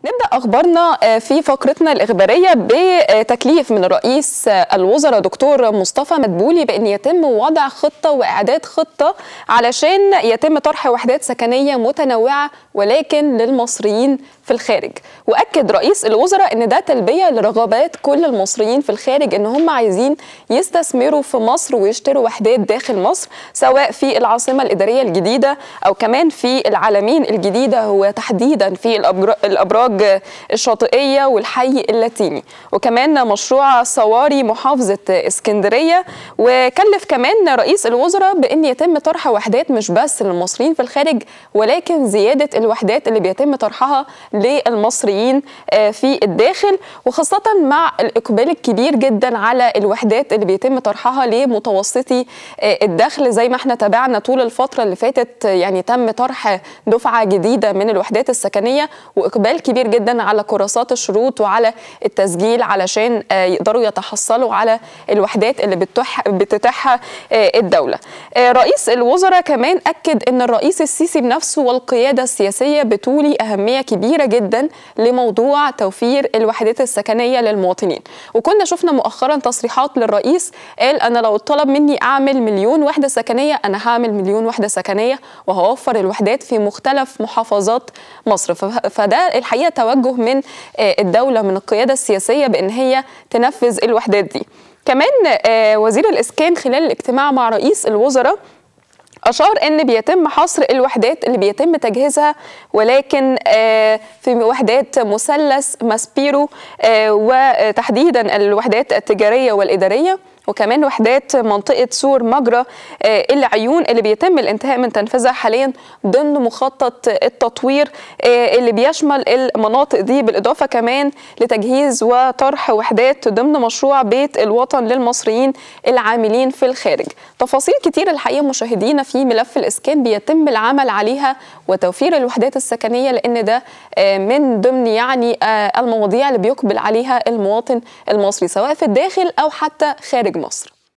نبدأ أخبارنا في فقرتنا الإخبارية بتكليف من رئيس الوزراء دكتور مصطفى مدبولي بأن يتم وضع خطة وإعداد خطة علشان يتم طرح وحدات سكنية متنوعة ولكن للمصريين في الخارج واكد رئيس الوزراء ان ده تلبيه لرغبات كل المصريين في الخارج ان هم عايزين يستثمروا في مصر ويشتروا وحدات داخل مصر سواء في العاصمه الاداريه الجديده او كمان في العالمين الجديده هو تحديدا في الابراج الشاطئيه والحي اللاتيني وكمان مشروع صواري محافظه اسكندريه وكلف كمان رئيس الوزراء بان يتم طرح وحدات مش بس للمصريين في الخارج ولكن زياده الوحدات اللي بيتم طرحها للمصريين في الداخل وخاصة مع الإقبال الكبير جدا على الوحدات اللي بيتم طرحها لمتوسطي الدخل زي ما احنا تابعنا طول الفترة اللي فاتت يعني تم طرح دفعة جديدة من الوحدات السكنية وإقبال كبير جدا على كراسات الشروط وعلى التسجيل علشان يقدروا يتحصلوا على الوحدات اللي بتتاحها الدولة رئيس الوزراء كمان أكد أن الرئيس السيسي بنفسه والقيادة السياسية بتولي أهمية كبيرة جدا لموضوع توفير الوحدات السكنيه للمواطنين وكنا شفنا مؤخرا تصريحات للرئيس قال انا لو طلب مني اعمل مليون وحده سكنيه انا هعمل مليون وحده سكنيه وهوفر الوحدات في مختلف محافظات مصر فده الحقيقه توجه من الدوله من القياده السياسيه بان هي تنفذ الوحدات دي كمان وزير الاسكان خلال الاجتماع مع رئيس الوزراء أشار أن بيتم حصر الوحدات اللي بيتم تجهيزها ولكن في وحدات مثلث ماسبيرو وتحديدا الوحدات التجارية والإدارية وكمان وحدات منطقة سور مجرى العيون اللي بيتم الانتهاء من تنفيذها حاليا ضمن مخطط التطوير اللي بيشمل المناطق دي بالإضافة كمان لتجهيز وطرح وحدات ضمن مشروع بيت الوطن للمصريين العاملين في الخارج تفاصيل كتير الحقيقة مشاهدينا في ملف الإسكان بيتم العمل عليها وتوفير الوحدات السكنية لأن ده من ضمن يعني المواضيع اللي بيقبل عليها المواطن المصري سواء في الداخل أو حتى خارج مصر